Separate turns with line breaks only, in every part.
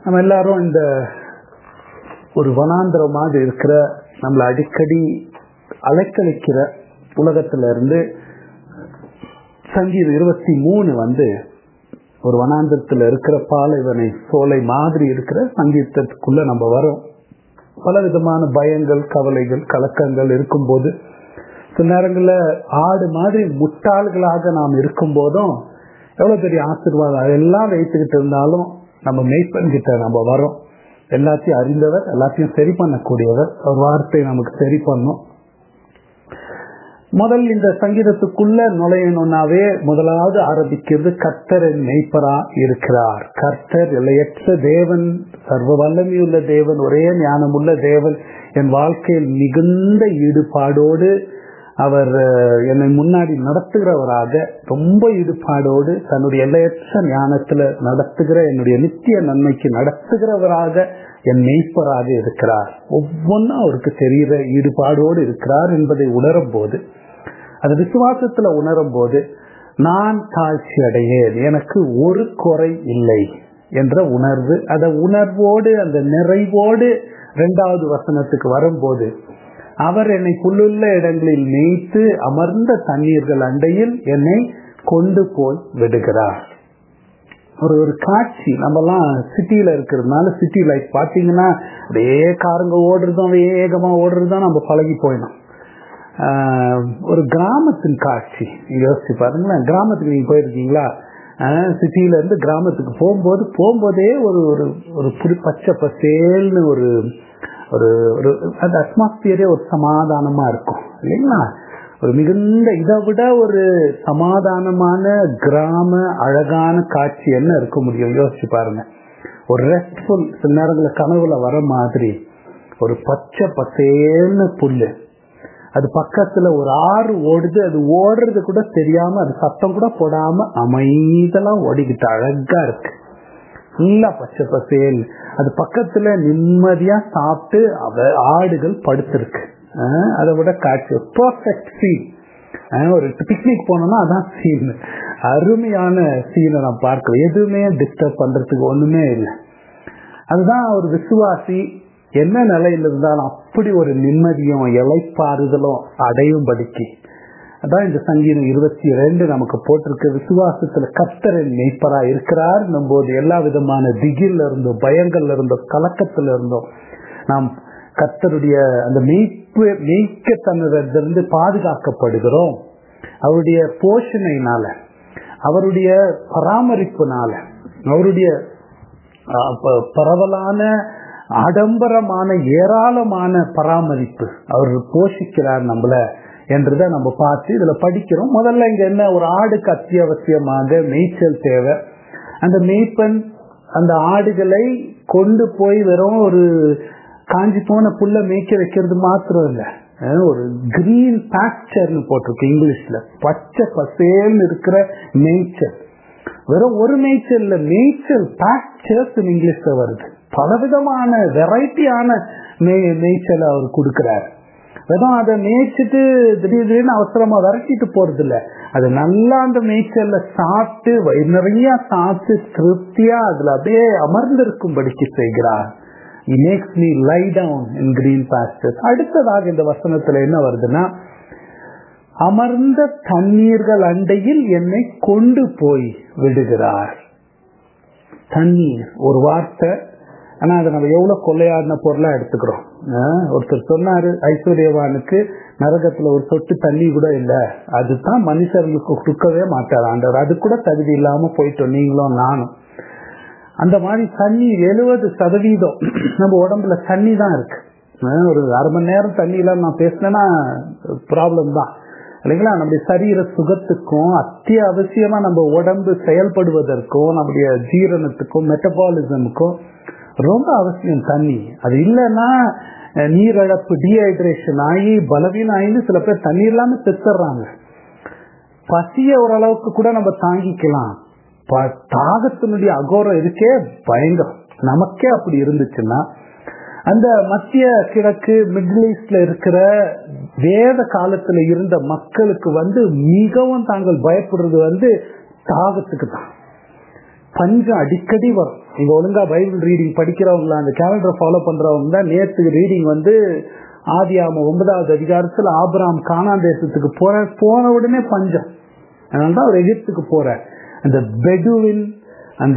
நம்ம எல்லாரும் இந்த ஒரு வனாந்திரமாக இருக்கிற நம்மளை அடிக்கடி அலைக்கழிக்கிற உலகத்துல இருந்து சங்கீதம் இருபத்தி மூணு வந்து ஒரு வனாந்திரத்துல இருக்கிற பாலைவனை சோலை மாதிரி இருக்கிற சங்கீதத்துக்குள்ள நம்ம வரோம் பல விதமான பயங்கள் கவலைகள் கலக்கங்கள் இருக்கும்போது சில நேரங்களில் ஆடு மாதிரி முட்டாள்களாக நாம் இருக்கும் போதும் எவ்வளவு பெரிய ஆசீர்வாதம் அதெல்லாம் வைத்துக்கிட்டு இருந்தாலும் நம்ம மெய்ப்பன் கிட்ட நம்ம வரோம் எல்லாத்தையும் அறிந்தவர் எல்லாத்தையும் சரி பண்ணக்கூடியவர் ஒரு வார்த்தை நமக்கு சரி பண்ணும் முதல் இந்த சங்கீதத்துக்குள்ள நுழையணும்னாவே முதலாவது ஆரம்பிக்கிறது கர்த்தரின் மெய்ப்பரா இருக்கிறார் கர்த்தர் எல்லையற்ற தேவன் சர்வ வல்லமையுள்ள தேவன் ஒரே ஞானமுள்ள தேவன் என் வாழ்க்கையில் மிகுந்த ஈடுபாடோடு அவர் என்னை முன்னாடி நடத்துகிறவராக ரொம்ப ஈடுபாடோடு தன்னுடைய எல்லையற்ற ஞானத்துல நடத்துகிற என்னுடைய நித்திய நன்மைக்கு நடத்துகிறவராக என் மெய்ப்பராக இருக்கிறார் ஒவ்வொன்றும் அவருக்கு தெரிகிற ஈடுபாடோடு இருக்கிறார் என்பதை உணரும் போது அது விசுவாசத்துல உணரும் போது நான் தாழ்ச்சி அடையேன் எனக்கு ஒரு குறை இல்லை என்ற உணர்வு அந்த உணர்வோடு அந்த நிறைவோடு இரண்டாவது வசனத்துக்கு வரும்போது அவர் என்னை புல்லுள்ள இடங்களில் மேய்த்து அமர்ந்த தண்ணீர்கள் அண்டையில் என்னை கொண்டு போய் விடுகிறார் ஒரு ஒரு காட்சி நம்மலாம் சிட்டியில இருக்கிறதுனால சிட்டி லைஃப் பாத்தீங்கன்னா அதே காருங்க ஓடுறதும் வேகமா ஓடுறதும் நம்ம பழகி போயிடும் ஒரு கிராமத்தின் காட்சி யோசிச்சு பாருங்களேன் கிராமத்துக்கு நீங்க போயிருக்கீங்களா சிட்டியில இருந்து கிராமத்துக்கு போகும்போது போகும்போதே ஒரு ஒரு ஒரு புடி பச்சை பசேல்னு ஒரு ஒரு ஒரு அந்த அட்மாஸ்பியரே ஒரு சமாதானமா இருக்கும் இல்லைங்களா ஒரு மிகுந்த இதை விட ஒரு சமாதானமான கிராம அழகான காட்சி என்ன இருக்க முடியும் யோசிச்சு பாருங்க ஒரு ரெஸ்ட்ஃபுல் சில நேரங்களில் கனவுல வர மாதிரி ஒரு பச்சை பசேல்னு புல்லு அது பக்கத்துல ஒரு ஆறு ஓடுது அது ஓடுறது கூட தெரியாம அது சத்தம் கூட போடாம அமைதெல்லாம் ஓடிக்கிட்டு அழகா இருக்கு ஃபுல்லா பச்சை பசேல் அது பக்கத்துல நிம்மதியா சாப்பிட்டு அவ ஆடுகள் படுத்திருக்கு அதை விட காட்சி பர்ஃபெக்ட் சீன் ஒரு பிக்னிக் போனோம்னா அதான் சீன் அருமையான சீனை நான் பார்க்கலாம் எதுவுமே டிஸ்டர்ப் பண்றதுக்கு ஒண்ணுமே இல்லை அதுதான் ஒரு விசுவாசி என்ன நிலையில இருந்தாலும் அப்படி ஒரு நிம்மதியும் இலைப்பாறுதலும் அடையும்படிக்கு அதான் இந்த சங்கீதம் இருபத்தி ரெண்டு நமக்கு போட்டிருக்க விசுவாசத்துல கர்த்தரின் மெய்ப்பரா இருக்கிறார் போது எல்லா விதமான திகில் இருந்தோம் பயங்கள்ல இருந்தோம் கலக்கத்துல இருந்தோம் நாம் கர்த்தருடைய அந்த மெய்ப்பு மெய்க்கத்தனத்திலிருந்து பாதுகாக்கப்படுகிறோம் அவருடைய போஷணையினால அவருடைய பராமரிப்புனால அவருடைய பரவலான ஆடம்பரமான ஏராளமான பராமரிப்பு அவர் போஷிக்கிறார் நம்மள என்றதை நம்ம பார்த்து இதுல படிக்கிறோம் முதல்ல இங்க என்ன ஒரு ஆடுக்கு அத்தியாவசியமாக மேய்ச்சல் தேவை அந்த மேய்ப்பன் அந்த ஆடுகளை கொண்டு போய் வெறும் ஒரு காஞ்சி போன புல்ல மேய்க்க வைக்கிறது மாத்திரம் இல்ல ஒரு கிரீன் பாஸ்டர்னு போட்டிருக்கு இங்கிலீஷ்ல பச்சை பசேல்னு இருக்கிற மேய்ச்சல் வெறும் ஒரு மேய்ச்சல் இல்ல மேய்ச்சல் பாஸ்டர்ஸ் இங்கிலீஷ்ல வருது பலவிதமான வெரைட்டியான மேய்ச்சல் அவர் கொடுக்கிறார் வெறும் அதை மேய்ச்சிட்டு திடீர் திடீர்னு அவசரமா விரட்டிட்டு போறது இல்ல அது நல்லா அந்த மேய்ச்சல்ல சாப்பிட்டு வயிறு நிறைய சாப்பிட்டு திருப்தியா அதுல அப்படியே அமர்ந்திருக்கும்படிக்கு செய்கிறார் makes me lie down in green pastures அடுத்ததாக இந்த வசனத்துல என்ன வருதுன்னா அமர்ந்த தண்ணீர்கள் அண்டையில் என்னை கொண்டு போய் விடுகிறார் தண்ணீர் ஒரு வார்த்தை ஆனா அதை நம்ம எவ்வளவு கொள்ளையாடின பொருளா எடுத்துக்கிறோம் ஒருத்தர் சொன்னாரு ஐஸ்வர்யவானுக்கு நரகத்துல ஒரு சொட்டு தண்ணி கூட இல்ல அதுதான் மனுஷர்களுக்கு கொடுக்கவே மாட்டார் ஆண்டவர் அது கூட தகுதி இல்லாம போயிட்டோம் நீங்களும் நானும் அந்த மாதிரி தண்ணி எழுபது சதவீதம் நம்ம உடம்புல தண்ணி தான் இருக்கு ஒரு அரை மணி நேரம் தண்ணி இல்லாம நான் பேசினேன்னா ப்ராப்ளம் தான் இல்லைங்களா நம்முடைய சரீர சுகத்துக்கும் அத்தியாவசியமா நம்ம உடம்பு செயல்படுவதற்கும் நம்முடைய ஜீரணத்துக்கும் மெட்டபாலிசமுக்கும் ரொம்ப அவசியம் தண்ணி அது இல்லைன்னா நீரிழப்பு டீஹைட்ரேஷன் ஆகி பலவீனம் ஆகி சில பேர் தண்ணி இல்லாம செத்துறாங்க பசிய ஓரளவுக்கு கூட நம்ம தாங்கிக்கலாம் தாகத்தினுடைய அகோரம் இருக்கே பயங்கரம் நமக்கே அப்படி இருந்துச்சுன்னா அந்த மத்திய கிழக்கு மிடில் ஈஸ்ட்ல இருக்கிற வேத காலத்துல இருந்த மக்களுக்கு வந்து மிகவும் தாங்கள் பயப்படுறது வந்து தாகத்துக்கு தான் பஞ்சம் அடிக்கடி வரும் நீங்க ஒழுங்கா பைபிள் ரீடிங் படிக்கிறவங்கள அந்த கேலண்டரை ஃபாலோ பண்றவங்க தான் நேற்று ரீடிங் வந்து ஆதியாம ஒன்பதாவது அதிகாரத்துல ஆபிராம் கானான் தேசத்துக்கு போற போன உடனே பஞ்சம் அதனாலதான் அவர் எகிப்துக்கு போற அந்த பெடுவின் அந்த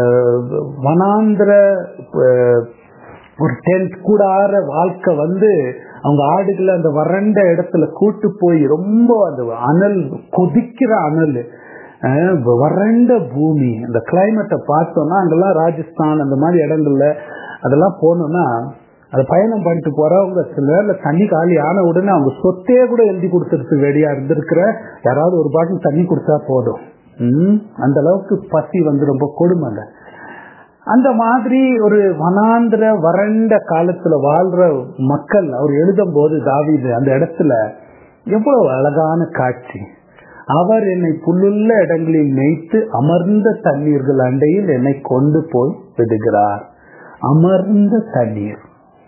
வனாந்திர அஹ், ஒரு டென்ட் கூடார வாழ்க்கை வந்து அவங்க ஆடுகளை அந்த வறண்ட இடத்துல கூட்டு போய் ரொம்ப அந்த அனல் கொதிக்கிற அனல் அஹ், வறண்ட பூமி அந்த கிளைமேட்டை பார்த்தோம்னா அங்கெல்லாம் ராஜஸ்தான் அந்த மாதிரி இடங்கள்ல அதெல்லாம் போனோம்னா அது பயணம் பண்ணிட்டு போறவங்க சில நேரத்துல தண்ணி காலி ஆன உடனே அவங்க சொத்தே கூட எழுதி கொடுத்துருக்கு ரெடியா இருந்திருக்கிற யாராவது ஒரு பாட்டில் தண்ணி கொடுத்தா போதும் உம் அந்த அளவுக்கு பசி வந்து ரொம்ப கொடுமைங்க அந்த மாதிரி ஒரு வனாந்திர வறண்ட காலத்துல வாழ்ற மக்கள் அவர் எழுதும் போது தாவீது அந்த இடத்துல எவ்வளவு அழகான காட்சி அவர் என்னை புல்லுள்ள இடங்களில் மேய்த்து அமர்ந்த தண்ணீர்கள் அண்டையில் என்னை கொண்டு போய் விடுகிறார் அமர்ந்த தண்ணீர்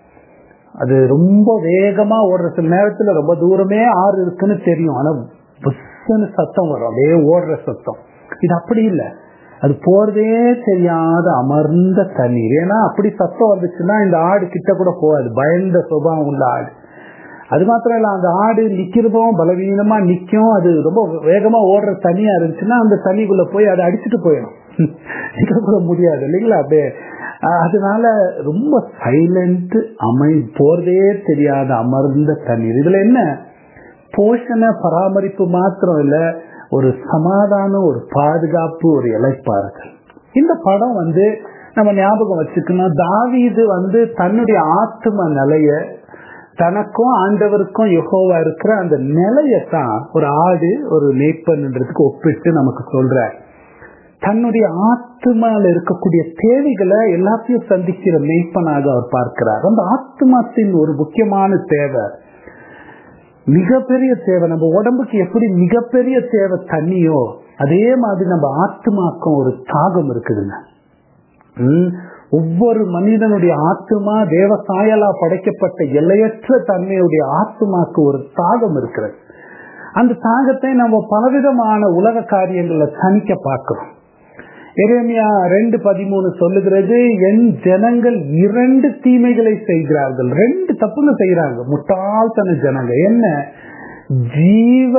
அது ரொம்ப வேகமா ஓடுற சில நேரத்துல ரொம்ப தூரமே ஆறு இருக்குன்னு தெரியும் ஆனா புஷ்ஷன்னு சத்தம் வரும் அப்படியே ஓடுற சத்தம் இது அப்படி இல்லை அது போறதே தெரியாத அமர்ந்த தண்ணீர் ஏன்னா அப்படி சத்தம் வந்துச்சுன்னா இந்த ஆடு கிட்ட கூட போகாது பயந்த சுபாவம் உள்ள ஆடு அது மாத்திரம் இல்ல அந்த ஆடு நிக்கிறதும் பலவீனமா நிக்கும் அது ரொம்ப வேகமா ஓடுற தண்ணியா இருந்துச்சுன்னா அந்த தண்ணிக்குள்ள போய் அதை அடிச்சுட்டு போயிடும் நிக்க கூட முடியாது இல்லைங்களா அப்படியே அஹ் அதனால ரொம்ப சைலண்ட் அமை போறதே தெரியாத அமர்ந்த தண்ணீர் இதுல என்ன போஷண பராமரிப்பு மாத்திரம் இல்ல ஒரு சமாதானம் ஒரு பாதுகாப்பு ஒரு இலைப்பாறுதல் இந்த படம் வந்து நம்ம ஞாபகம் வச்சுக்கணும் தாவீது வந்து தன்னுடைய ஆத்ம நிலைய தனக்கும் ஆண்டவருக்கும் யெகோவா இருக்கிற அந்த நிலையத்தான் ஒரு ஆடு ஒரு மேய்ப்பன்ன்றதுக்கு ஒப்பிட்டு நமக்கு சொல்ற தன்னுடைய ஆத்மால இருக்கக்கூடிய தேவைகளை எல்லாத்தையும் சந்திக்கிற மெய்ப்பனாக அவர் பார்க்கிறார் அந்த ஆத்மாத்தின் ஒரு முக்கியமான தேவை மிகப்பெரிய தேவை நம்ம உடம்புக்கு எப்படி மிகப்பெரிய தேவை தண்ணியோ அதே மாதிரி நம்ம ஆத்மாக்கும் ஒரு தாகம் இருக்குதுங்க ம், ஒவ்வொரு மனிதனுடைய ஆத்மா தேவ சாயலா படைக்கப்பட்ட எல்லையற்ற தன்மையுடைய ஆத்மாக்கு ஒரு தாகம் இருக்கிறது அந்த தாகத்தை நம்ம பலவிதமான உலக காரியங்கள்ல தணிக்க பார்க்கிறோம் எரேமியா ரெண்டு பதிமூணு சொல்லுகிறது என் ஜனங்கள் இரண்டு தீமைகளை செய்கிறார்கள் ரெண்டு தப்புங்க செய்யறாங்க முட்டாள்தன ஜனங்க என்ன ஜீவ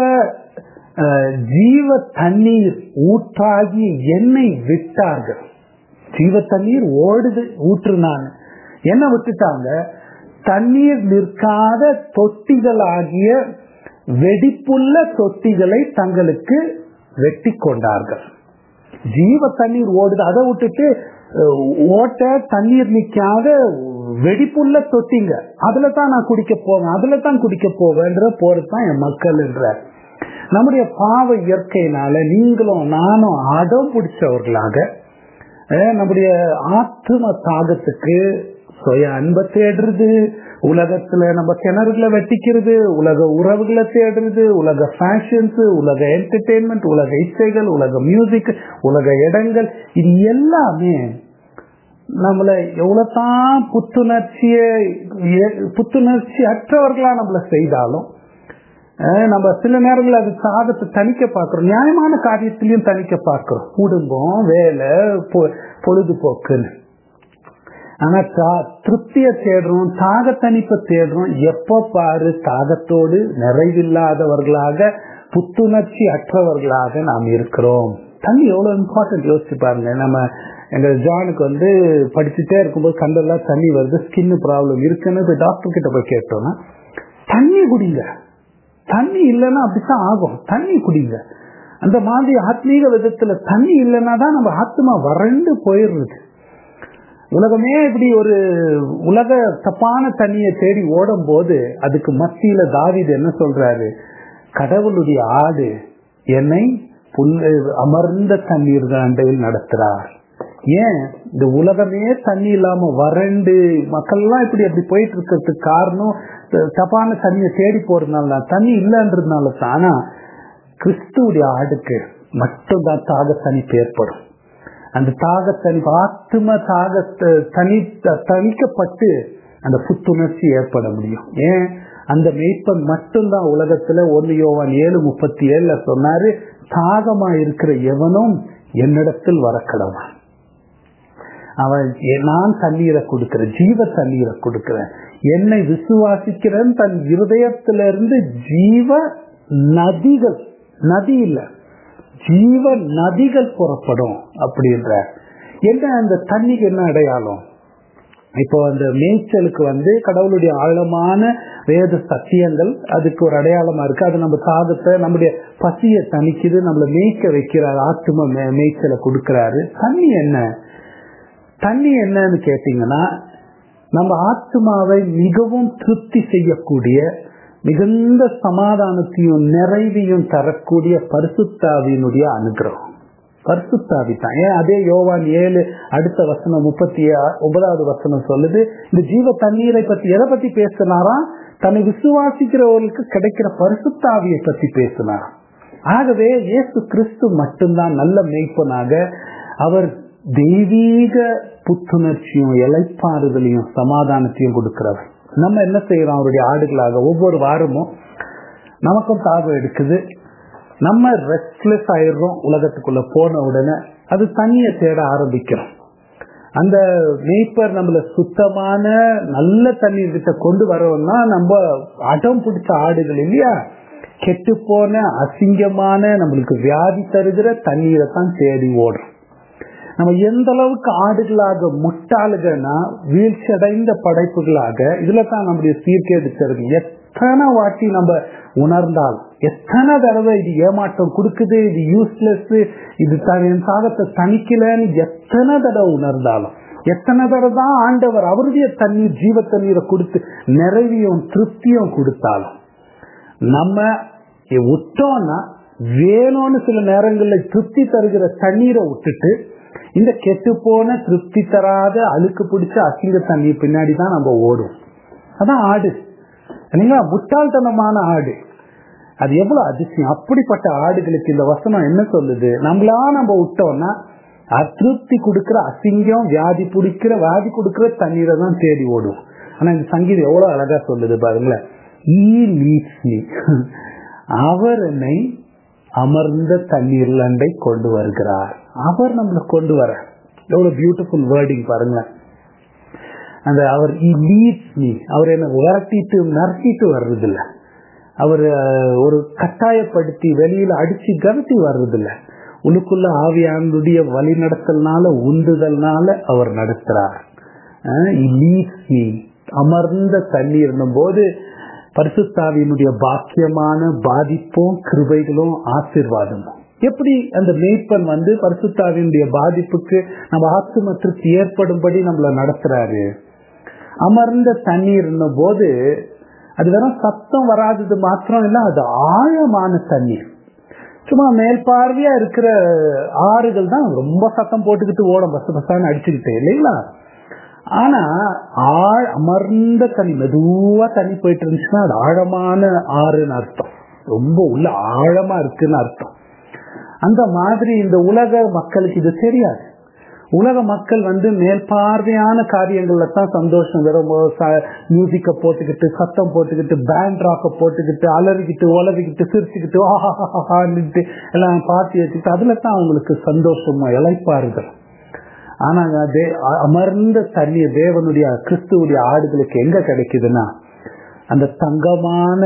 அஹ், ஜீவ தண்ணீர் ஊற்றாகி எண்ணெய் விட்டார்கள் ஜீவ தண்ணீர் ஓடுது ஊற்றுனாங்க என்ன விட்டுட்டாங்க தண்ணீர் நிற்காத தொட்டிகளாகிய வெடிப்புள்ள தொட்டிகளை தங்களுக்கு வெட்டி கொண்டார்கள் ஜீவ தண்ணீர் ஓடுது அதை விட்டுட்டு அஹ், ஓட்ட தண்ணீர் நிக்காத வெடிப்புள்ள தொட்டிங்க அதுல தான் நான் குடிக்க போவேன் அதுல தான் குடிக்க போவேன்ற போறது தான் என் மக்கள் என்ற நம்முடைய பாவ இயற்கையினால நீங்களும் நானும் அடம் பிடிச்சவர்களாக அஹ், நம்முடைய ஆத்ம தாகத்துக்கு சுய அன்பை தேடுறது உலகத்துல நம்ம கிணறுகளை வெட்டிக்கிறது உலக உறவுகளை தேடுறது உலக ஃபேஷன்ஸ் உலக என்டர்டெயின்மெண்ட் உலக இசைகள் உலக மியூசிக் உலக இடங்கள் இது எல்லாமே நம்மள எவ்வளவுதான் புத்துணர்ச்சியை ஏ- புத்துணர்ச்சி அற்றவர்களா நம்மள செய்தாலும் அஹ், நம்ம சில நேரங்களில் அது சாதத்தை தணிக்க பார்க்கிறோம் நியாயமான காரியத்திலையும் தணிக்க பார்க்கிறோம் குடும்பம் வேலை பொ- பொழுதுபோக்குன்னு ஆனா தா- திருப்திய தேடுறோம் தாக தணிப்பை தேடுறோம் எப்ப பாரு தாகத்தோடு நிறைவில்லாதவர்களாக புத்துணர்ச்சி அற்றவர்களாக நாம் இருக்கிறோம் தண்ணி எவ்வளவு இம்பார்ட்டன்ட் யோசிச்சு பாருங்க நம்ம எங்க ஜானுக்கு வந்து படிச்சுட்டே இருக்கும்போது கண்டெல்லாம் தண்ணி வருது ஸ்கின் ப்ராப்ளம் இருக்குன்னு போய் டாக்டர் கிட்ட போய் கேட்டோம்னா தண்ணி குடிங்க தண்ணி இல்லைன்னா அப்படித்தான் ஆகும் தண்ணி குடிங்க அந்த மாதிரி ஆத்மீக விதத்துல தண்ணி இல்லைன்னா தான் நம்ம ஆத்மா வறண்டு போயிடுறது உலகமே இப்படி ஒரு உலக தப்பான தண்ணியை தேடி ஓடும் போது அதுக்கு மத்தியில தாவீது என்ன சொல்றாரு கடவுளுடைய ஆடு என்னை புல் அமர்ந்த தண்ணீர் அண்டையில் நடத்துறார் ஏன் இந்த உலகமே தண்ணி இல்லாம வறண்டு மக்கள் எல்லாம் இப்படி அப்படி போயிட்டு இருக்கிறதுக்கு காரணம் த- தப்பான தண்ணியை தேடி போறதுனால தான் தண்ணி இல்லைன்றதுனால தான் ஆனா கிறிஸ்துவுடைய ஆடுக்கு மட்டும்தான் தாக தனிப்பு ஏற்படும் அந்த தாக தனி ஆத்ம தாக தனி தணிக்கப்பட்டு அந்த புத்துணர்ச்சி ஏற்பட முடியும் ஏன் அந்த மெய்ப்பன் மட்டும்தான் உலகத்துல ஒன்னு யோவான் ஏழு முப்பத்தி ஏழுல சொன்னாரு தாகமா இருக்கிற எவனும் என்னிடத்தில் வரக்கடவான் அவன் எ- நான் தண்ணீரை கொடுக்கிறேன் ஜீவ தண்ணீரை கொடுக்கிறேன் என்னை விசுவாசிக்கிறேன் தன் இருதயத்திலிருந்து ஜீவ நதிகள் நதி இல்ல ஜீவ நதிகள் புறப்படும் அப்படின்ற என்ன அந்த தண்ணிக்கு என்ன அடையாளம் இப்போ அந்த மேய்ச்சலுக்கு வந்து கடவுளுடைய ஆழமான வேத சத்தியங்கள் அதுக்கு ஒரு அடையாளமா இருக்கு அது நம்ம தாகத்தை நம்முடைய பசியை தணிக்குது நம்மளை மேய்க்க வைக்கிறார் ஆத்தும மே- மேய்ச்சலை கொடுக்கிறாரு தண்ணி என்ன தண்ணி என்னன்னு கேட்டீங்கன்னா நம்ம ஆத்மாவை மிகவும் திருப்தி செய்யக்கூடிய மிகுந்த சமாதானத்தையும் நிறைவையும் தரக்கூடிய பரிசுத்தாவியினுடைய அனுகிரகம் பரிசுத்தாவி தான் ஏன் அதே யோவான் ஏழு அடுத்த வசனம் முப்பத்தி ஆ- ஒன்பதாவது வசனம் சொல்லுது இந்த ஜீவ தண்ணீரை பத்தி எதை பத்தி பேசினாராம் தன்னை விசுவாசிக்கிறவர்களுக்கு கிடைக்கிற பரிசுத்தாவியை பத்தி பேசினாராம் ஆகவே இயேசு கிறிஸ்து மட்டும்தான் நல்ல மேய்ப்பனாக அவர் தெய்வீக புத்துணர்ச்சியும் இலைப்பாறுதலையும் சமாதானத்தையும் கொடுக்கிறவர் நம்ம என்ன செய்யறோம் அவருடைய ஆடுகளாக ஒவ்வொரு வாரமும் நமக்கும் தாகம் எடுக்குது நம்ம ரெஸ்ட்லெஸ் ஆயிடுறோம் உலகத்துக்குள்ள போன உடனே அது தண்ணியை தேட ஆரம்பிக்கிறோம் அந்த மேய்ப்பர் நம்மள சுத்தமான நல்ல தண்ணீர் கிட்ட கொண்டு வரோம்னா நம்ம அடம் பிடிச்ச ஆடுகள் இல்லையா கெட்டு போன அசிங்கமான நம்மளுக்கு வியாதி தருகிற தண்ணீரை தான் தேடி ஓடுறோம் நம்ம எந்த அளவுக்கு ஆடுகளாக முட்டாளுகனா வீழ்ச்சி அடைந்த படைப்புகளாக இதுல தான் நம்முடைய சீர்கேடு தருது எத்தனை வாட்டி நம்ம உணர்ந்தால் எத்தனை தடவை இது ஏமாற்றம் கொடுக்குது இது யூஸ்லெஸ் இது த- என் சாகத்தை தணிக்கலன்னு எத்தனை தடவை உணர்ந்தாலும் எத்தனை தடவை தான் ஆண்டவர் அவருடைய தண்ணீர் ஜீவ தண்ணீரை கொடுத்து நிறைவையும் திருப்தியும் கொடுத்தாலும் நம்ம இ- விட்டோம்னா வேணும்னு சில நேரங்களில் திருப்தி தருகிற தண்ணீரை விட்டுட்டு இந்த கெட்டு போன திருப்தி தராத அழுக்கு பிடிச்ச அசிங்க தண்ணீர் பின்னாடி தான் நம்ம ஓடும் அதான் ஆடு இல்லைங்களா முட்டாள்தனமான ஆடு அது எவ்வளவு அதிசயம் அப்படிப்பட்ட ஆடுகளுக்கு இந்த வசனம் என்ன சொல்லுது நம்மளா நம்ம விட்டோம்னா அதிருப்தி கொடுக்கிற அசிங்கம் வியாதி பிடிக்கிற வியாதி கொடுக்கிற தண்ணீரை தான் தேடி ஓடும் ஆனா இந்த சங்கீதம் எவ்வளவு அழகா சொல்லுது பாருங்களேன் ஈ லீட்ஸ் மீ அவர் என்னை அமர்ந்த தண்ணீர் அண்டை கொண்டு வருகிறார் அவர் நம்மளை கொண்டு வர எவ்வளவு பியூட்டிஃபுல் வேர்டிங் பாருங்களேன் அந்த அவர் லீட்ஸ் மீ அவர் என்ன விரட்டிட்டு மிரட்டிட்டு வர்றது இல்ல அவர் அஹ், ஒரு கட்டாயப்படுத்தி வெளியில அடிச்சு கரட்டி வர்றது இல்ல உள்ளுக்குள்ள ஆவியானுடைய வழி நடத்தல்னால உந்துதல்னால அவர் நடத்துறார் லீட்ஸ் மீ அமர்ந்த தண்ணீர் போது பரிசுத்தாவியினுடைய பாக்கியமான பாதிப்பும் கிருபைகளும் ஆசீர்வாதமும் எப்படி அந்த மேய்ப்பன் வந்து பரிசுத்தாவினுடைய பாதிப்புக்கு நம்ம ஆத்தும திருப்தி ஏற்படும்படி நம்மள நடத்துறாரு அமர்ந்த தண்ணீர் போது அது வெறும் சத்தம் வராதது மாத்திரம் இல்ல அது ஆழமான தண்ணீர் சும்மா மேல் பார்வையா இருக்கிற ஆறுகள் தான் ரொம்ப சத்தம் போட்டுக்கிட்டு ஓடும் பச பசான்னு அடிச்சுக்கிட்டு இல்லைங்களா ஆனா ஆழ் அமர்ந்த தண்ணி மெதுவா தண்ணி போயிட்டு இருந்துச்சுன்னா அது ஆழமான ஆறுன்னு அர்த்தம் ரொம்ப உள்ள ஆழமா இருக்குன்னு அர்த்தம் அந்த மாதிரி இந்த உலக மக்களுக்கு இது தெரியாது உலக மக்கள் வந்து மேல் பார்வையான காரியங்கள்ல தான் சந்தோஷம் வெறும் மியூசிக்க போட்டுக்கிட்டு சத்தம் போட்டுக்கிட்டு பேண்ட் ராக்க போட்டுக்கிட்டு அலறிக்கிட்டு உலவிக்கிட்டு சிரிச்சுக்கிட்டு ஆஹான்ட்டு எல்லாம் பாத்தி வச்சுக்கிட்டு அதுல தான் அவங்களுக்கு சந்தோஷமா இழைப்பார்கள் ஆனா தே- அமர்ந்த தண்ணீர் தேவனுடைய கிறிஸ்துவுடைய ஆடுகளுக்கு எங்க கிடைக்குதுன்னா அந்த தங்கமான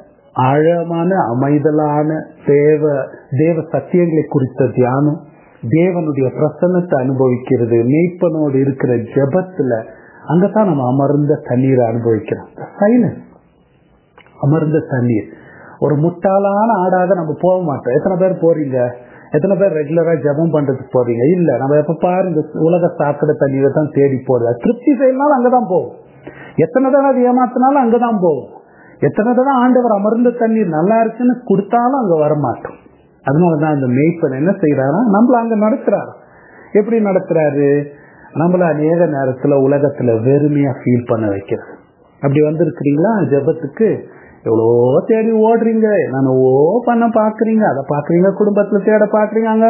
ஆழமான அமைதலான தேவ தேவ சத்தியங்களை குறித்த தியானம் தேவனுடைய பிரசன்னத்தை அனுபவிக்கிறது மெய்ப்பனோடு இருக்கிற ஜெபத்துல அங்கதான் நம்ம அமர்ந்த தண்ணீரை அனுபவிக்கிறோம் சைலன்ஸ் அமர்ந்த தண்ணீர் ஒரு முட்டாளான ஆடாக நம்ம போக மாட்டோம் எத்தனை பேர் போறீங்க எத்தனை பேர் ரெகுலரா ஜெபம் பண்றதுக்கு போறீங்க இல்ல நம்ம எப்ப பாரு இந்த உலக சாக்கடை தண்ணீரை தான் தேடி போறது திருப்தி செய்யனாலும் அங்கதான் போவோம் எத்தனை தடவை அது ஏமாத்தினாலும் அங்கதான் போவோம் எத்தனை தடவை ஆண்டவர் அமர்ந்த தண்ணீர் நல்லா இருக்குன்னு கொடுத்தாலும் அங்க வரமாட்டோம் அதனாலதான் இந்த மெய்ப்பன் என்ன செய்யறாரா நம்மள அங்க நடத்துறாரு எப்படி நடத்துறாரு நம்மள அநேக நேரத்துல உலகத்துல வெறுமையா ஃபீல் பண்ண வைக்கிறது அப்படி வந்திருக்கிறீங்களா ஜெபத்துக்கு எவ்வளவோ தேடி ஓடுறீங்க என்னென்னவோ பண்ண பாக்குறீங்க அதை பாக்குறீங்க குடும்பத்துல தேட பாக்குறீங்க அங்க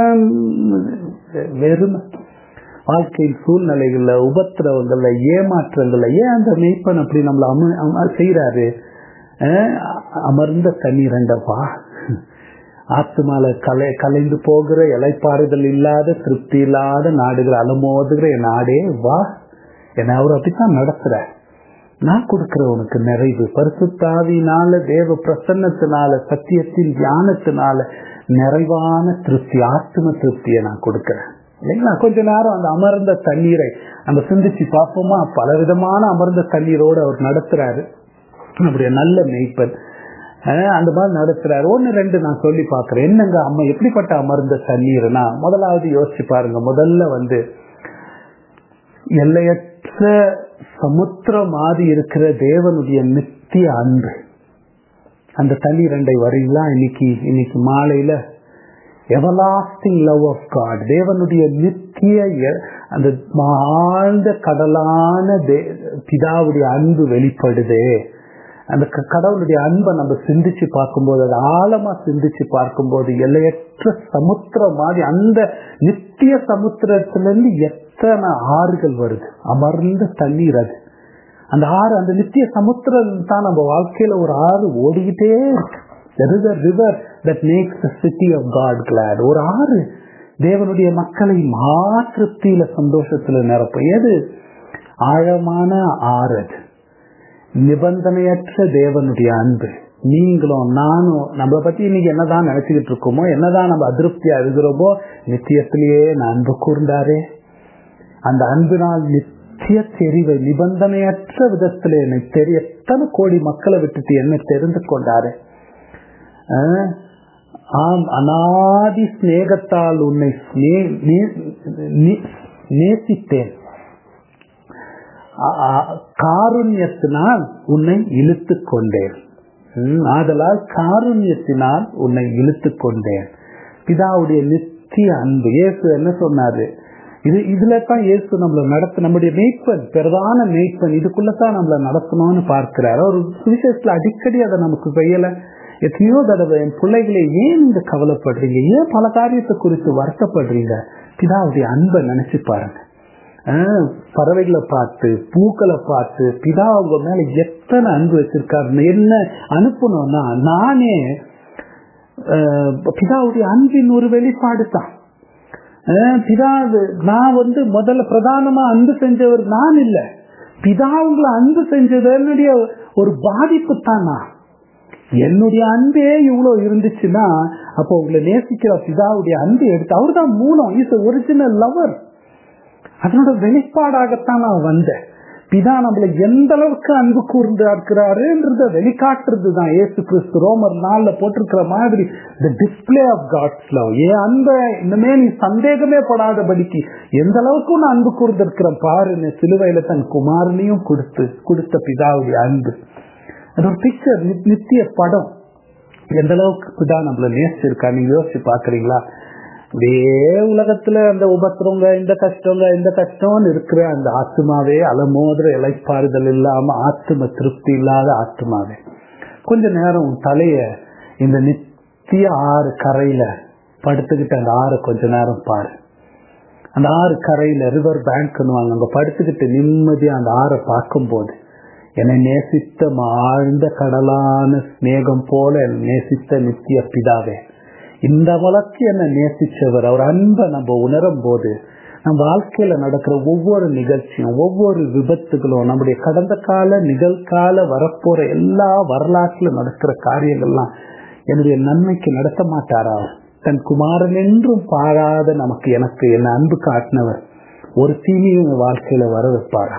வெறுமை வாழ்க்கையின் சூழ்நிலைகள்ல உபத்திரவங்கள்ல ஏமாற்றங்கள்ல ஏன் அந்த மெய்ப்பன் அப்படி நம்மள அம செய்யறாரு அமர்ந்த தண்ணீர் ரெண்டப்பா ஆத்துமால கலை கலைந்து போகிற இலைப்பாறுதல் இல்லாத திருப்தி இல்லாத நாடுகள் அலமோதுகிற என் நாடே வா என்னை அவர் அப்படித்தான் நடத்துற நான் கொடுக்கிற உனக்கு நிறைவு பரிசுத்தாவினால தேவ பிரசன்னத்தினால சத்தியத்தின் தியானத்தினால நிறைவான திருப்தி ஆத்ம திருப்தியை நான் கொடுக்கிறேன் இல்லைங்களா கொஞ்ச நேரம் அந்த அமர்ந்த தண்ணீரை நம்ம சிந்திச்சு பார்ப்போமா பல விதமான அமர்ந்த தண்ணீரோடு அவர் நடத்துறாரு நம்முடைய நல்ல மெய்ப்பன் அந்த மாதிரி நடத்துறாரு ஒன்னு ரெண்டு நான் சொல்லி பாக்குறேன் என்னங்க அம்மா எப்படிப்பட்ட அமர்ந்த தண்ணீர்னா முதலாவது யோசிச்சு பாருங்க முதல்ல வந்து எல்லையற்ற சமுத்திரம் மாதிரி இருக்கிற தேவனுடைய நித்திய அன்பு அந்த தண்ணி ரெண்டை வரீங்களா இன்னைக்கு இன்னைக்கு மாலையில எவலாஸ்டிங் லவ் ஆஃப் காட் தேவனுடைய நித்திய அந்த ஆழ்ந்த கடலான பிதாவுடைய அன்பு வெளிப்படுதே அந்த கடவுளுடைய அன்பை நம்ம சிந்திச்சு பார்க்கும்போது அது ஆழமா சிந்திச்சு பார்க்கும்போது எல்லையற்ற சமுத்திரம் மாதிரி அந்த நித்திய சமுத்திரத்திலிருந்து எத்தனை ஆறுகள் வருது அமர்ந்த தண்ணீர் அது அந்த ஆறு அந்த நித்திய சமுத்திரம் தான் நம்ம வாழ்க்கையில ஒரு ஆறு ஓடிக்கிட்டே இருக்கு There is a river that makes the city of God glad. ஒரு ஆறு தேவனுடைய மக்களை மாத்திருப்தியில சந்தோஷத்துல நிரப்பும் எது ஆழமான ஆறு அது நிபந்தனையற்ற தேவனுடைய அன்பு நீங்களும் நானும் நம்மளை பத்தி இன்னைக்கு என்னதான் நினைச்சுக்கிட்டு இருக்கோமோ என்னதான் நம்ம அதிருப்தியா இருக்கிறோமோ நித்தியத்திலேயே நான் அன்பு கூர்ந்தாரே அந்த அன்பினால் நித்திய தெரிவை நிபந்தனையற்ற விதத்துல என்னை தெரிய எத்தனை கோடி மக்களை விட்டுட்டு என்ன தெரிந்து கொண்டாரு ஆம் அனாதி சிநேகத்தால் உன்னை நேசித்தேன் காருண்யத்தினால் உன்னை இழுத்து கொண்டேன் ஆதலால் காருண்யத்தினால் உன்னை இழுத்து கொண்டேன் பிதாவுடைய நித்திய அன்பு இயேசு என்ன சொன்னாரு இது இதுல தான் இயேசு நம்மள நடத்த நம்முடைய மெய்ப்பன் பிரதான மெய்ப்பன் இதுக்குள்ளதான் நம்மள நடத்தணும்னு பார்க்கிறார் ஒரு சுவிசேஷத்துல அடிக்கடி அதை நமக்கு செய்யல எத்தனையோ தடவை என் பிள்ளைகளை ஏன் இந்த கவலைப்படுறீங்க ஏன் பல காரியத்தை குறித்து வருத்தப்படுறீங்க பிதாவுடைய அன்பை நினைச்சு பாருங்க பறவைகளை பார்த்து பூக்களை பார்த்து பிதா உங்க மேல எத்தனை அன்பு வச்சிருக்காரு என்ன அனுப்பணும்னா நானே பிதாவுடைய அன்பின் ஒரு வெளிப்பாடு தான் பிதா நான் வந்து முதல்ல பிரதானமா அன்பு செஞ்சவர் நான் இல்ல பிதா உங்களை அன்பு செஞ்சது என்னுடைய ஒரு பாதிப்பு தான் நான் என்னுடைய அன்பே இவ்வளவு இருந்துச்சுன்னா அப்போ உங்களை நேசிக்கிற பிதாவுடைய அன்பு எடுத்து அவர் தான் மூலம் இஸ் ஒரிஜினல் லவர் அதனோட வெளிப்பாடாகத்தான் நான் வந்தேன் பிதா நம்மள எந்த அளவுக்கு அன்பு கூர்ந்து இருக்கிறாருன்றத வெளிக்காட்டுறது தான் ஏசு கிறிஸ்து ரோமர் நாள்ல போட்டிருக்கிற மாதிரி the display of God's love ஏன் அன்பை இன்னுமே நீ சந்தேகமே படாதபடிக்கு எந்த அளவுக்கு நான் அன்பு கூர்ந்து இருக்கிறேன் பாருன்னு சிலுவையில தன் குமாரனையும் கொடுத்து கொடுத்த பிதாவுடைய அன்பு அது ஒரு பிக்சர் நித்திய படம் எந்த அளவுக்கு பிதா நம்மள நேசிச்சிருக்கா நீங்க யோசிச்சு பாக்குறீங்களா அப்படியே உலகத்துல அந்த உபத்திரங்க இந்த கஷ்டங்க இந்த கஷ்டம்னு இருக்கிற அந்த ஆத்மாவே அலமோதுற இலைப்பாறுதல் இல்லாம ஆத்ம திருப்தி இல்லாத ஆத்மாவே கொஞ்ச நேரம் உன் தலைய இந்த நித்திய ஆறு கரையில படுத்துக்கிட்டு அந்த ஆறு கொஞ்ச நேரம் பாரு அந்த ஆறு கரையில ரிவர் பேங்க்னு அங்க படுத்துக்கிட்டு நிம்மதியா அந்த ஆறை பார்க்கும்போது என்னை நேசித்த ஆழ்ந்த கடலான ஸ்நேகம் போல நேசித்த நித்திய பிதாவே இந்த வழக்கு என்ன நேசிச்சவர் அவர் அன்பை நம்ம உணரும் போது நம் வாழ்க்கையில நடக்கிற ஒவ்வொரு நிகழ்ச்சியும் ஒவ்வொரு விபத்துகளும் நம்முடைய கடந்த கால நிகழ்கால வரப்போற எல்லா வரலாற்றுல நடக்கிற காரியங்கள்லாம் என்னுடைய நன்மைக்கு நடத்த மாட்டாரா தன் குமாரன் என்றும் பாழாத நமக்கு எனக்கு என்ன அன்பு காட்டினவர் ஒரு தீமையும் வாழ்க்கையில வர வைப்பாரா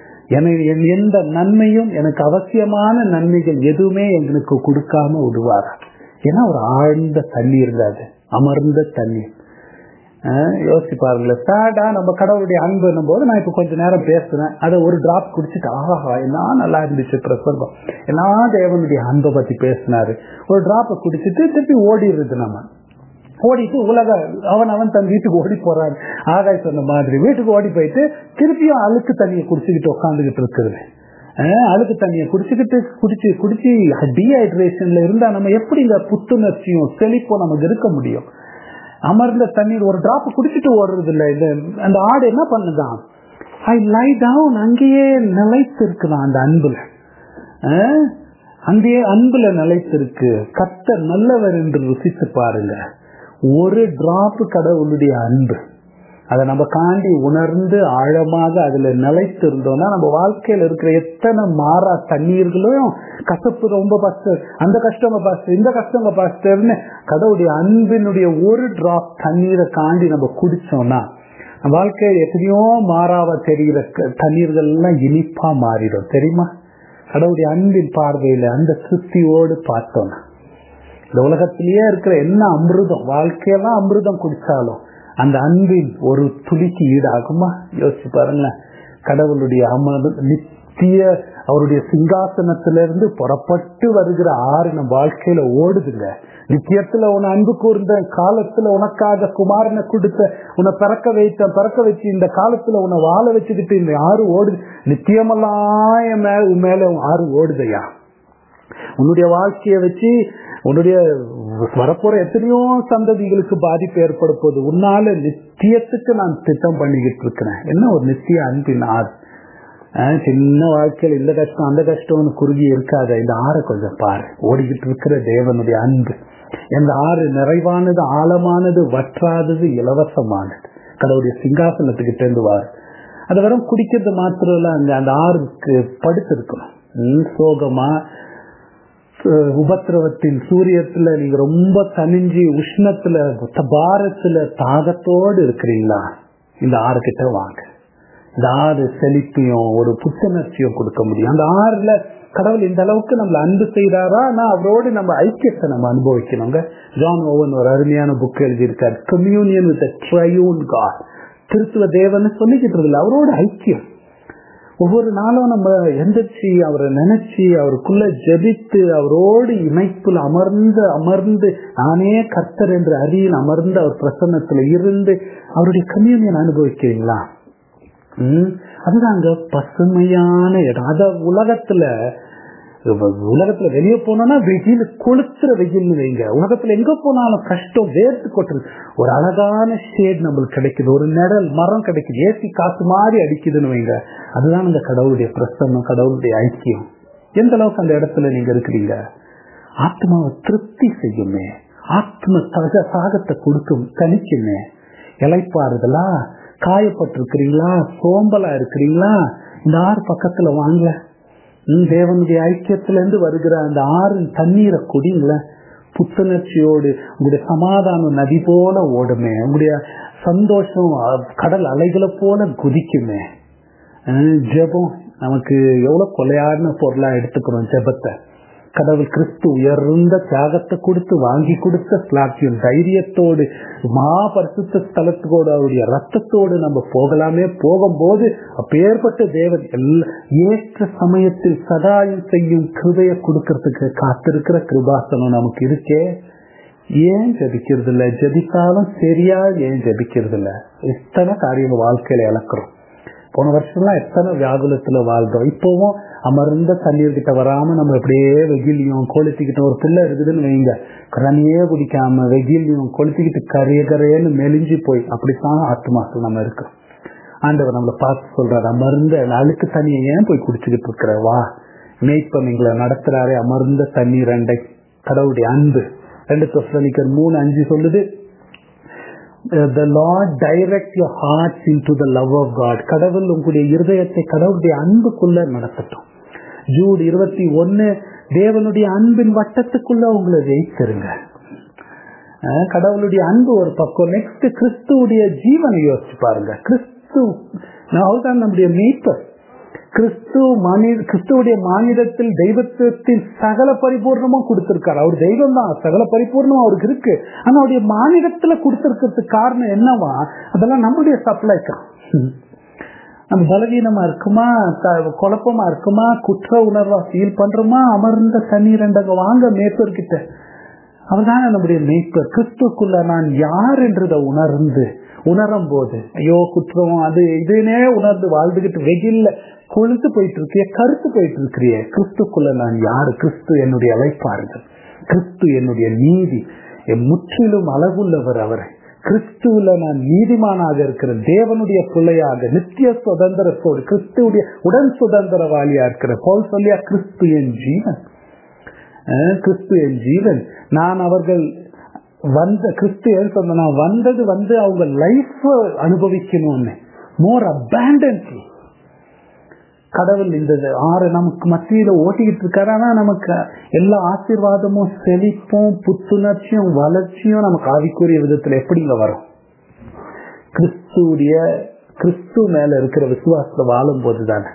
என் எந்த நன்மையும் எனக்கு அவசியமான நன்மைகள் எதுவுமே எங்களுக்கு கொடுக்காம விடுவாரா ஏன்னா ஒரு ஆழ்ந்த தண்ணீர் இருக்காது அமர்ந்த தண்ணீர் யோசிச்சு பாருங்களேன் சேடா நம்ம கடவுளுடைய அன்புன்னும் போது நான் இப்ப கொஞ்ச நேரம் பேசுறேன் அதை ஒரு டிராப் குடிச்சிட்டு ஆஹா என்ன நல்லா இருந்துச்சு பிரசங்கம் என்ன தேவனுடைய அன்பை பத்தி பேசினாரு ஒரு டிராப்பை குடிச்சிட்டு திருப்பி ஓடிடுறது நம்ம ஓடிட்டு உலக அவன் அவன் தன் வீட்டுக்கு ஓடி போறான் ஆகாய் சொன்ன மாதிரி வீட்டுக்கு ஓடி போயிட்டு திருப்பியும் அழுக்கு தண்ணியை குடிச்சுக்கிட்டு உட்காந்துக்கிட்டு இருக்கிறது அழுக்கு தண்ணியை குடிச்சுக்கிட்டு குடிச்சு குடிச்சு டீஹைட்ரேஷன்ல இருந்தா நம்ம எப்படி இந்த புத்துணர்ச்சியும் செழிப்பும் நமக்கு இருக்க முடியும் அமர்ந்த தண்ணீர் ஒரு டிராப் குடிச்சிட்டு ஓடுறது இல்ல இந்த அந்த ஆடு என்ன பண்ணுதான் ஐ லை டவுன் அங்கேயே நிலைத்து இருக்கலாம் அந்த அன்புல அந்த அன்புல நிலைத்திருக்கு கர்த்தர் நல்லவர் என்று ருசித்து பாருங்க ஒரு டிராப் கடவுளுடைய அன்பு அதை நம்ம காண்டி உணர்ந்து ஆழமாக அதுல நிலைத்து இருந்தோம்னா நம்ம வாழ்க்கையில இருக்கிற எத்தனை மாறா தண்ணீர்களும் கசப்பு ரொம்ப பாஸ்டர் அந்த கஷ்டங்க பாஸ்டர் இந்த கஷ்டங்க பாஸ்டர்னு கடவுளுடைய அன்பினுடைய ஒரு டிராப் தண்ணீரை காண்டி நம்ம குடிச்சோம்னா நம்ம வாழ்க்கையில எத்தனையோ மாறாவ தெரிகிற க- தண்ணீர்கள் எல்லாம் இனிப்பா மாறிடும் தெரியுமா கடவுளுடைய அன்பின் பார்வையில அந்த திருப்தியோடு பார்த்தோம்னா இந்த உலகத்திலேயே இருக்கிற என்ன அமிர்தம் வாழ்க்கையெல்லாம் அமிர்தம் குடிச்சாலும் அந்த அன்பின் ஒரு துளிக்கு ஈடாகுமா யோசிச்சு பாருங்களேன் கடவுளுடைய அமர் நித்திய அவருடைய சிங்காசனத்திலிருந்து புறப்பட்டு வருகிற ஆறு நம்ம வாழ்க்கையில ஓடுதுங்க நித்தியத்துல உன அன்பு கூர்ந்த காலத்துல உனக்காக குமாரனை கொடுத்த உன்னை பிறக்க வைத்த பிறக்க வச்சு இந்த காலத்துல உன்னை வாழ வச்சுக்கிட்டு இந்த ஆறு ஓடுது நித்தியமெல்லாம் என் மேல உன் மேல ஆறு ஓடுதையா உன்னுடைய வாழ்க்கையை வச்சு உன்னுடைய வரப்போற எத்தனையோ சந்ததிகளுக்கு பாதிப்பு ஏற்பட போகுது உன்னால நித்தியத்துக்கு நான் திட்டம் பண்ணிக்கிட்டு இருக்கிறேன் என்ன ஒரு நித்திய அன்பின் ஆறு ஆஹ் சின்ன வாழ்க்கையில் இந்த கஷ்டம் அந்த கஷ்டம்னு குறுகி இருக்காத இந்த ஆறை கொஞ்சம் பாரு ஓடிக்கிட்டு இருக்கிற தேவனுடைய அன்பு இந்த ஆறு நிறைவானது ஆழமானது வற்றாதது இலவசமானது கடவுளுடைய சிங்காசனத்துக்கிட்ட இருந்து வாரு அது வெறும் குடிக்கிறது மாத்திரம் இல்ல அங்க அந்த ஆறுக்கு படுத்திருக்கணும் ம், சோகமா அஹ், உபத்திரவத்தின் சூரியத்துல நீங்க ரொம்ப தனிஞ்சு உஷ்ணத்துல பாரத்துல தாகத்தோடு இருக்கிறீங்களா இந்த ஆறு கிட்ட வாங்க இந்த ஆறு செழிப்பையும் ஒரு புத்துணர்ச்சியும் கொடுக்க முடியும் அந்த ஆறுல கடவுள் இந்த அளவுக்கு நம்மள அன்பு செய்தாரா நான் அவரோடு நம்ம ஐக்கியத்தை நம்ம அனுபவிக்கணுங்க ஜான் ஓவன் ஒரு அருமையான புக் எழுதியிருக்காரு கம்யூனியன் வித் ட்ரையூன் காட் திருத்துவ தேவன் சொல்லிக்கிட்டு இல்லை அவரோட ஐக்கியம் ஒவ்வொரு நாளும் நம்ம எந்திரிச்சு அவரை நினைச்சு அவருக்குள்ள ஜெபித்து அவரோடு இணைப்புல அமர்ந்து அமர்ந்து நானே கர்த்தர் என்ற அறியில் அமர்ந்து அவர் பிரசன்னத்துல இருந்து அவருடைய கம்யூனியன் அனுபவிக்கிறீங்களா ம், அதுதாங்க பசுமையான இடம் அத உலகத்துல உலகத்துல வெளியே போனோம்னா வெயில் கொளுத்துற வெயில்னு வைங்க உலகத்துல எங்க போனாலும் கஷ்டம் வேர்த்து கொட்டுறது ஒரு அழகான ஷேட் நம்மளுக்கு கிடைக்குது ஒரு நிழல் மரம் கிடைக்குது ஏசி காசு மாதிரி அடிக்குதுன்னு வைங்க அதுதான் இந்த கடவுளுடைய பிரசன்னம் கடவுளுடைய ஐக்கியம் எந்த அளவுக்கு அந்த இடத்துல நீங்க இருக்கிறீங்க ஆத்மாவை திருப்தி செய்யுமே ஆத்ம சக சாகத்தை கொடுக்கும் தனிக்குமே இலைப்பாறுதலா காயப்பட்டிருக்கிறீங்களா சோம்பலா இருக்கிறீங்களா இந்த ஆறு பக்கத்துல வாங்க ம், தேவனுடைய ஐக்கியத்திலிருந்து வருகிற அந்த ஆறு தண்ணீரை குடிங்கள புத்துணர்ச்சியோடு உங்களுடைய சமாதானம் நதி போல ஓடுமே உங்களுடைய சந்தோஷம் அஹ், கடல் அலைகளை போல குதிக்குமே அஹ், ஜெபம் நமக்கு எவ்வளவு கொலையாடின பொருளா எடுத்துக்கிறோம் ஜெபத்தை கடவுள் கிறிஸ்து உயர்ந்த தியாகத்தை கொடுத்து வாங்கி கொடுத்த ஸ்லாக்கியம் தைரியத்தோடு மா பரிசுத்த ஸ்தலத்தோடு அவருடைய ரத்தத்தோடு நம்ம போகலாமே போகும்போது அப்பேற்பட்ட தேவன் எல்லா ஏற்ற சமயத்தில் சகாயம் செய்யும் கிருபையை கொடுக்கறதுக்கு காத்திருக்கிற கிருபாசனம் நமக்கு இருக்கே ஏன் ஜபிக்கிறது இல்ல ஜபித்தாலும் சரியா ஏன் ஜபிக்கிறது இல்ல இத்தனை காரியம் வாழ்க்கையில இழக்கிறோம் போன வருஷம்லாம் எத்தனை வியாகுலத்துல வாழ்ந்தோம் இப்பவும் அமர்ந்த தண்ணீர் கிட்ட வராம நம்ம அப்படியே வெயிலையும் கொளுத்திக்கிட்ட ஒரு பிள்ளை இருக்குதுன்னு வைங்க கரணியே குடிக்காம வெயிலையும் கொளுத்திக்கிட்டு கரைய கரையன்னு மெலிஞ்சு போய் அப்படித்தான் ஆத்மாக்கள் நம்ம இருக்கோம் ஆண்டவர் நம்மளை பார்த்து சொல்றாரு அமர்ந்த அழுக்கு தண்ணியை ஏன் போய் குடிச்சுக்கிட்டு இருக்கிற வா மேய்ப்பன் எங்களை நடத்துறாரே அமர்ந்த தண்ணீர் ரெண்டை கடவுளுடைய அன்பு ரெண்டு தொசனிக்கர் மூணு அஞ்சு சொல்லுது the Lord direct your hearts into the love of God கடவுள் உங்களுடைய இருதயத்தை கடவுளுடைய அன்புக்குள்ள நடத்தட்டும் ஜூட் இருபத்தி ஒன்னு தேவனுடைய அன்பின் வட்டத்துக்குள்ள உங்களை வைத்திருங்க அஹ் கடவுளுடைய அன்பு ஒரு பக்கம் நெக்ஸ்ட் கிறிஸ்துவுடைய ஜீவனை யோசிச்சு பாருங்க கிறிஸ்து அவர்தான் நம்முடைய மீட்பர் கிறிஸ்து மானிட கிறிஸ்துவுடைய மானிடத்தில் தெய்வத்தின் சகல பரிபூர்ணமும் கொடுத்திருக்காரு அவர் தெய்வம் தான் சகல பரிபூர்ணம் அவருக்கு இருக்கு ஆனா அவருடைய மானிடத்துல கொடுத்திருக்கிறதுக்கு காரணம் என்னவா அதெல்லாம் நம்முடைய சப்ளைக்கா நம்ம பலவீனமா இருக்குமா த- குழப்பமா இருக்குமா குற்ற உணர்வா ஃபீல் பண்றோமா அமர்ந்த தண்ணீர் அங்க வாங்க மேய்ப்பர்கிட்ட அவர்தான் நம்முடைய மேய்ப்பர் கிறிஸ்துக்குள்ள நான் யார் என்றதை உணர்ந்து உணரும் போது ஐயோ குற்றம் அது இதுனே உணர்ந்து வாழ்ந்துகிட்டு வெயில்ல கொழுத்து போயிட்டு இருக்கிய கருத்து போயிட்டு இருக்கிறிய கிறிஸ்துக்குள்ள நான் யாரு கிறிஸ்து என்னுடைய அழைப்பார்கள் கிறிஸ்து என்னுடைய நீதி என் முற்றிலும் அழகுள்ளவர் அவரை கிறிஸ்துவுல நான் நீதிமானாக இருக்கிற தேவனுடைய பிள்ளையாக நித்திய சுதந்திரத்தோடு கிறிஸ்துவுடைய உடன் சுதந்திரவாளியா இருக்கிற போல் சொல்லியா கிறிஸ்து என் ஜீவன் அஹ், கிறிஸ்து என் ஜீவன் நான் அவர்கள் வந்த கிறிஸ்து ஏன் சொன்னா வந்தது வந்து அவங்க லைஃப் அனுபவிக்கணும்னு மோர் அபேண்டன்ட்லி கடவுள் இந்த ஆறு நமக்கு மத்தியில ஓட்டிக்கிட்டு இருக்காரு ஆனா நமக்கு எல்லா ஆசீர்வாதமும் செழிப்பும் புத்துணர்ச்சியும் வளர்ச்சியும் நமக்கு ஆவிக்குரிய விதத்துல எப்படிங்க வரும் கிறிஸ்துடைய கிறிஸ்து மேல இருக்கிற விசுவாசத்துல வாழும் போது தானே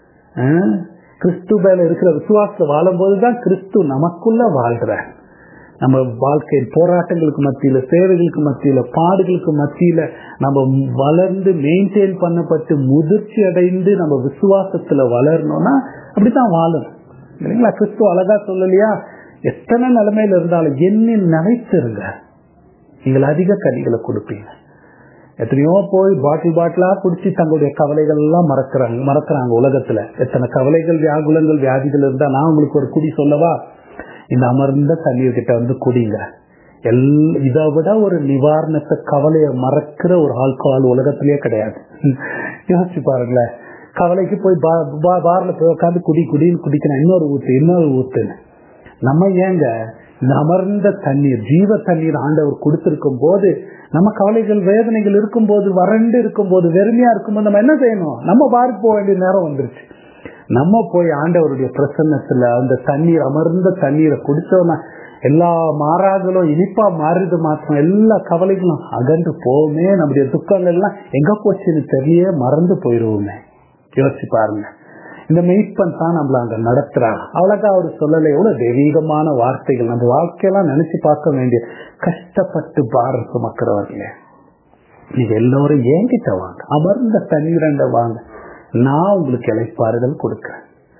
கிறிஸ்து மேல இருக்கிற விசுவாசத்துல வாழும் போதுதான் கிறிஸ்து நமக்குள்ள வாழ்கிறார் நம்ம வாழ்க்கையின் போராட்டங்களுக்கு மத்தியில சேவைகளுக்கு மத்தியில பாடுகளுக்கு மத்தியில நம்ம வளர்ந்து மெயின்டைன் பண்ணப்பட்டு முதிர்ச்சி அடைந்து நம்ம விசுவாசத்துல வளரணும்னா அப்படித்தான் வாழணும் இல்லைங்களா கிறிஸ்து அழகா சொல்லலையா எத்தனை நிலைமையில இருந்தாலும் என்னில் நினைச்சிருங்க நீங்கள் அதிக கனிகளை கொடுப்பீங்க எத்தனையோ போய் பாட்டில் பாட்டிலா குடிச்சு தங்களுடைய கவலைகள் எல்லாம் மறக்கிறாங்க மறக்கிறாங்க உலகத்துல எத்தனை கவலைகள் வியாகுலங்கள் வியாதிகள் இருந்தா நான் உங்களுக்கு ஒரு குடி சொல்லவா இந்த அமர்ந்த தண்ணீர் கிட்ட வந்து குடிங்க எல் இதை விட ஒரு நிவாரணத்தை கவலையை மறக்கிற ஒரு ஆல்கஹால் உலகத்திலேயே கிடையாது யோசிச்சு பாருங்களேன் கவலைக்கு போய் பார்ல போய் உட்காந்து குடி குடின்னு குடிக்கணும் இன்னொரு ஊத்து இன்னொரு ஊத்துன்னு நம்ம ஏங்க இந்த அமர்ந்த தண்ணீர் ஜீவ தண்ணீர் ஆண்டவர் கொடுத்திருக்கும் போது நம்ம கவலைகள் வேதனைகள் இருக்கும் போது வறண்டு இருக்கும் போது வெறுமையா இருக்கும்போது நம்ம என்ன செய்யணும் நம்ம பாருக்கு போக வேண்டிய நேரம் வந்துருச்சு நம்ம போய் ஆண்டவருடைய பிரசன்னத்துல அந்த தண்ணீர் அமர்ந்த தண்ணீரை குடிச்சோம்னா எல்லா மாறாகளும் இனிப்பா மாறுது மாத்திரம் எல்லா கவலைகளும் அகன்று போவோமே நம்முடைய துக்கங்கள் எல்லாம் எங்க போச்சுன்னு தெரிய மறந்து போயிருவோமே யோசிச்சு பாருங்க இந்த மெய்ப்பன் தான் நம்மள அங்க நடத்துறாங்க அவ்வளோக்கா அவர் சொல்லலை எவ்வளவு தெய்வீகமான வார்த்தைகள் நம்ம வாழ்க்கையெல்லாம் நினைச்சு பார்க்க வேண்டிய கஷ்டப்பட்டு பாரம் சுமக்கிறவர்களே நீங்க எல்லோரும் ஏங்கிட்ட வாங்க அமர்ந்த தண்ணீரண்ட வாங்க நான் உங்களுக்கு இழைப்பாறுதல் கொடுக்கிறேன்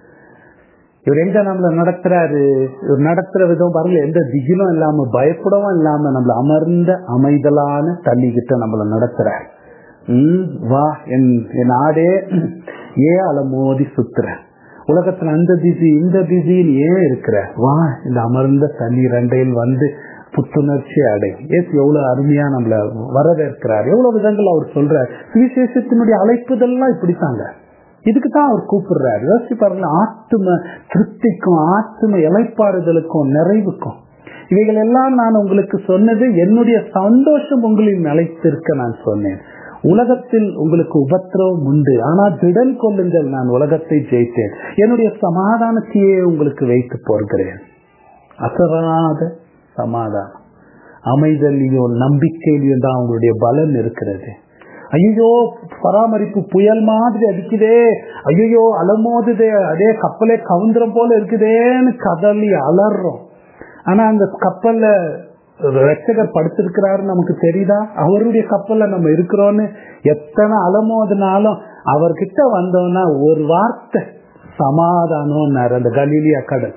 இவர் எங்க நம்மள நடத்துறாரு இவர் நடத்துற விதம் பாருங்க எந்த திகிலும் இல்லாம பயப்படவும் இல்லாம நம்மள அமர்ந்த அமைதலான தள்ளிக்கிட்ட நம்மள நடத்துறாரு உம் வா என் என் ஆடே ஏன் அலமோதி சுத்துற உலகத்துல அந்த பிஸி இந்த பிஸின்னு ஏன் இருக்கிற வா இந்த அமர்ந்த தண்ணீர் அண்டையில் வந்து புத்துணர்ச்சி அடையும் ஏசு எவ்வளவு அருமையா நம்மள வரவேற்கிறார் எவ்வளவு விதங்கள் அவர் சொல்றார் சுவிசேஷத்தினுடைய அழைப்புதெல்லாம் இப்படித்தாங்க இதுக்கு தான் அவர் கூப்பிடுறாரு யோசிச்சு பாருங்க ஆத்தும திருப்திக்கும் ஆத்தும இலைப்பாறுதலுக்கும் நிறைவுக்கும் இவைகள் எல்லாம் நான் உங்களுக்கு சொன்னது என்னுடைய சந்தோஷம் உங்களின் நிலைத்திருக்க நான் சொன்னேன் உலகத்தில் உங்களுக்கு உபத்திரவம் உண்டு ஆனால் திடன் கொள்ளுங்கள் நான் உலகத்தை ஜெயித்தேன் என்னுடைய சமாதானத்தையே உங்களுக்கு வைத்து போகிறேன் அசராத சமாதானம் அமைதலையும் நம்பிக்கையிலையும் தான் அவங்களுடைய பலன் இருக்கிறது ஐயோ பராமரிப்பு புயல் மாதிரி அடிக்குதே ஐயோ அலமோதுதே அதே கப்பலே கவுந்திரம் போல இருக்குதேன்னு கதலி அலறோம் ஆனா அந்த கப்பல்ல ரட்சகர் படுத்திருக்கிறாரு நமக்கு தெரியுதா அவருடைய கப்பல்ல நம்ம இருக்கிறோம்னு எத்தனை அலமோதுனாலும் அவர்கிட்ட வந்தோம்னா ஒரு வார்த்தை சமாதானம் அந்த கலீலியா கடல்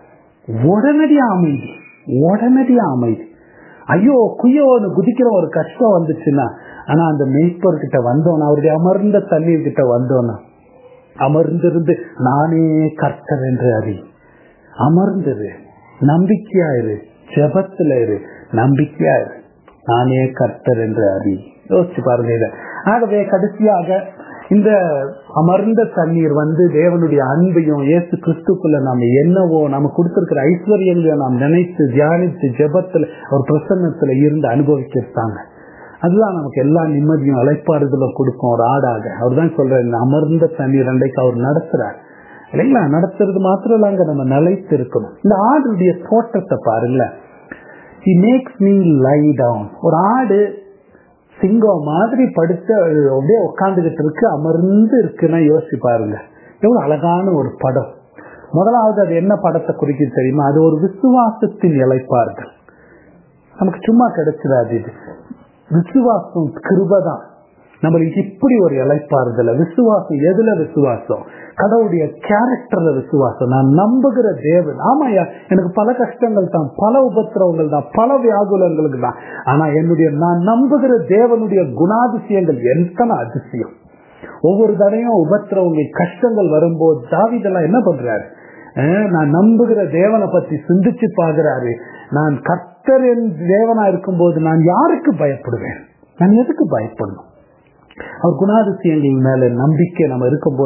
உடனடியா அமைதி உடனடியா அமைதி ஐயோ குய்யோன்னு குதிக்கிற ஒரு கஷ்டம் வந்துச்சுன்னா ஆனா அந்த மெய்ப்பர் கிட்ட வந்தோம்னா அவருடைய அமர்ந்த தண்ணீர் கிட்ட வந்தோம்னா அமர்ந்திருந்து நானே கர்த்தர் என்று அறி அமர்ந்திரு நம்பிக்கையா இரு ஜபத்துல இரு நம்பிக்கையா இரு நானே கர்த்தர் என்று அறி யோசிச்சு பாருங்க இத ஆகவே கடைசியாக இந்த அமர்ந்த தண்ணீர் வந்து தேவனுடைய அன்பையும் இயேசு கிறிஸ்துக்குள்ள நாம என்னவோ நம்ம கொடுத்திருக்கிற ஐஸ்வர்யங்களை நாம் நினைத்து தியானித்து ஜெபத்துல ஒரு பிரசன்னத்துல இருந்து அனுபவிச்சிருத்தாங்க அதுதான் நமக்கு எல்லா நிம்மதியும் அழைப்பாறுதலும் கொடுக்கும் ஒரு ஆடாக அவர் தான் சொல்ற இந்த அமர்ந்த தண்ணீர் அண்டைக்கு அவர் நடத்துறார் இல்லைங்களா நடத்துறது மாத்திரம் இல்ல நம்ம நிலைத்து இருக்கணும் இந்த ஆடுடைய தோட்டத்தை பாருங்கள he makes me lie down ஒரு ஆடு சிங்கம் மாதிரி படுத்து அப்படியே உட்காந்துக்கிட்டு இருக்கு அமர்ந்து இருக்குன்னா யோசிச்சு பாருங்க எவ்வளவு அழகான ஒரு படம் முதலாவது அது என்ன படத்தை குறிக்குது தெரியுமா அது ஒரு விசுவாசத்தின் இலைப்பார்கள் நமக்கு சும்மா கிடைச்சிடாது இது விசுவாசம் கிருபதான் நம்மளுக்கு இப்படி ஒரு இலைப்பாறுதல விசுவாசம் எதுல விசுவாசம் கடவுளுடைய கேரக்டர்ல விசுவாசம் நான் நம்புகிற தேவன் ஆமாயா எனக்கு பல கஷ்டங்கள் தான் பல உபத்திரவங்கள் தான் பல வியாகுலங்களுக்கு தான் ஆனா என்னுடைய நான் நம்புகிற தேவனுடைய குணாதிசயங்கள் எத்தனை அதிசயம் ஒவ்வொரு தடையும் உபத்திரவங்கள் கஷ்டங்கள் வரும்போது தாவிதெல்லாம் என்ன பண்றாரு நான் நம்புகிற தேவனை பத்தி சிந்திச்சு பாக்குறாரு நான் கர்த்தர் என் தேவனா இருக்கும்போது நான் யாருக்கு பயப்படுவேன் நான் எதுக்கு பயப்படணும் அவர் குணாதிசயங்கள் மேல நம்பிக்கை நம்ம இருக்கும்போது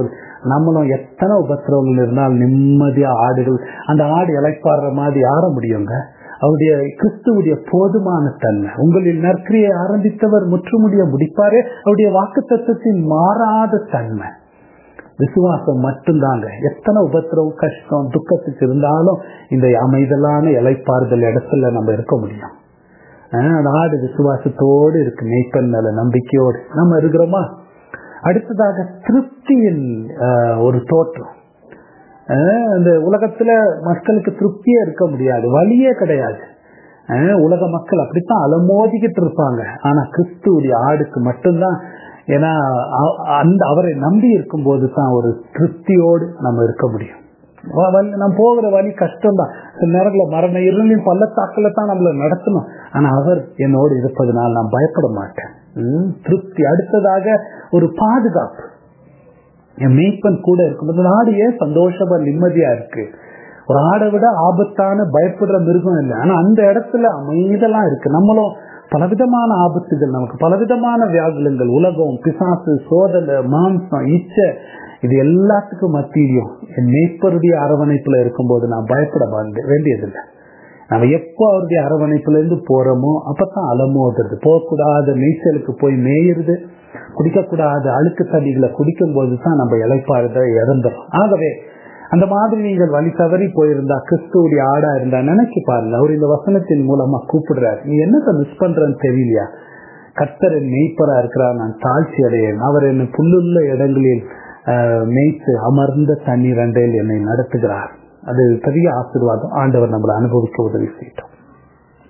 நம்மளும் எத்தனை உபத்திரவங்கள் இருந்தால் நிம்மதியா ஆடுகள் அந்த ஆடு இலைப்பாடுற மாதிரி ஆட முடியுங்க அவருடைய கிறிஸ்துவுடைய போதுமான தன்மை உங்களில் நற்கிரியை ஆரம்பித்தவர் முற்றுமுடிய முடிப்பாரே அவருடைய வாக்கு தத்துவத்தின் மாறாத தன்மை விசுவாசம் மட்டும்தாங்க எத்தனை உபத்திரவம் கஷ்டம் துக்கத்துக்கு இருந்தாலும் இந்த அமைதலான இலைப்பாறுதல் இடத்துல நம்ம இருக்க முடியும் அந்த ஆடு விசுவாசத்தோடு இருக்கு மெய்ப்பன் மேல நம்பிக்கையோடு நம்ம இருக்கிறோமா அடுத்ததாக திருப்தியின் ஒரு தோற்றம் இந்த உலகத்துல மக்களுக்கு திருப்தியே இருக்க முடியாது வழியே கிடையாது உலக மக்கள் அப்படித்தான் அலமோதிக்கிட்டு இருப்பாங்க ஆனா கிறிஸ்துவுடைய ஆடுக்கு மட்டும்தான் ஏன்னா அந்த அவரை நம்பி இருக்கும் போது தான் ஒரு திருப்தியோடு நம்ம இருக்க முடியும் நம்ம போகிற வழி கஷ்டம் தான் சில நேரங்களில் மரண இருளின் பள்ளத்தாக்கில தான் நம்மளை நடத்தணும் ஆனா அவர் என்னோடு இருப்பதனால் நான் பயப்பட மாட்டேன் திருப்தி அடுத்ததாக ஒரு பாதுகாப்பு என் மெய்ப்பன் கூட இருக்கும்போது நாடு ஏன் சந்தோஷமா நிம்மதியா இருக்கு ஒரு ஆடை விட ஆபத்தான பயப்படுற மிருகம் இல்லை ஆனா அந்த இடத்துல அமைதெல்லாம் இருக்கு நம்மளும் பலவிதமான ஆபத்துகள் நமக்கு பலவிதமான வியாகுலங்கள் உலகம் பிசாசு சோதனை மாம்சம் இச்ச இது எல்லாத்துக்கும் மத்தியிலையும் என் மேய்ப்பருடைய அரவணைப்புல இருக்கும்போது நான் பயப்பட வேண்டியதில்லை நம்ம எப்போ அவருடைய அரவணைப்புல இருந்து போறோமோ அப்பதான் அலமோதுறது போகக்கூடாத நீச்சலுக்கு போய் மேயிறது குடிக்கக்கூடாத அழுக்கு தண்ணிகளை குடிக்கும் போது தான் நம்ம இலைப்பாறுத இறந்துடும் ஆகவே அந்த மாதிரி நீங்கள் வழி தவறி போயிருந்தா கிறிஸ்துவுடைய ஆடா இருந்தா நினைச்சு பாருங்க அவர் இந்த வசனத்தின் மூலமா கூப்பிடுறாரு நீ என்னத்தை மிஸ் பண்றன்னு தெரியலையா கர்த்தர் என் மெய்ப்பரா இருக்கிறார் நான் தாழ்ச்சி அடையேன் அவர் என்னை புல்லுள்ள இடங்களில் மேய்த்து அமர்ந்த தண்ணீர் அண்டையில் என்னை நடத்துகிறார் அது பெரிய ஆசீர்வாதம் ஆண்டவர் நம்மளை அனுபவிக்க உதவி செய்யட்டும்